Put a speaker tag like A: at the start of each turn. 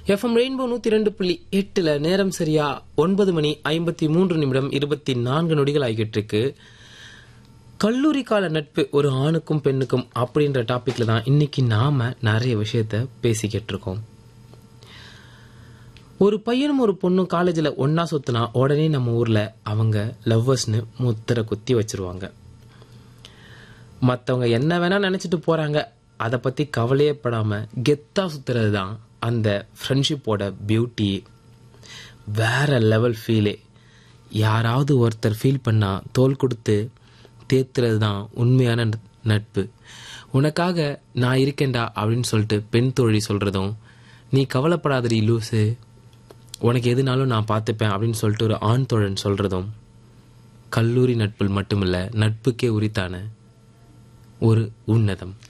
A: FM rainbow நூத்தி ரெண்டு புள்ளி எட்டுல நேரம் சரியா ஒன்பது மணி ஐம்பத்தி மூன்று நிமிடம் இருபத்தி நான்கு நொடிகள் ஆகிட்டு இருக்கு கல்லூரி கால நட்பு ஒரு ஆணுக்கும் பெண்ணுக்கும் அப்படின்ற டாபிக்ல தான் இன்னைக்கு நாம நிறைய விஷயத்த பேசிக்கிட்டு இருக்கோம் ஒரு பையனும் ஒரு பொண்ணும் காலேஜில் ஒன்னா சுத்தினா உடனே நம்ம ஊர்ல அவங்க லவ்வர்ஸ்னு முத்திர குத்தி வச்சிருவாங்க மற்றவங்க என்ன வேணா நினைச்சிட்டு போறாங்க அதை பத்தி கவலையே படாம கெத்தா சுத்துறது தான் அந்த ஃப்ரெண்ட்ஷிப்போட பியூட்டி வேற லெவல் ஃபீலே யாராவது ஒருத்தர் ஃபீல் பண்ணா தோல் கொடுத்து தேத்துறது தான் உண்மையான நட்- நட்பு உனக்காக நான் இருக்கேன்டா அப்படின்னு சொல்லிட்டு பெண் தோழி சொல்றதும் நீ கவலைப்படாதடி லூசு உனக்கு எதுனாலும் நான் பார்த்துப்பேன் அப்படின்னு சொல்லிட்டு ஒரு ஆண் தோழன் சொல்றதும் கல்லூரி நட்பில் மட்டுமில்ல நட்புக்கே உரித்தான ஒரு உன்னதம்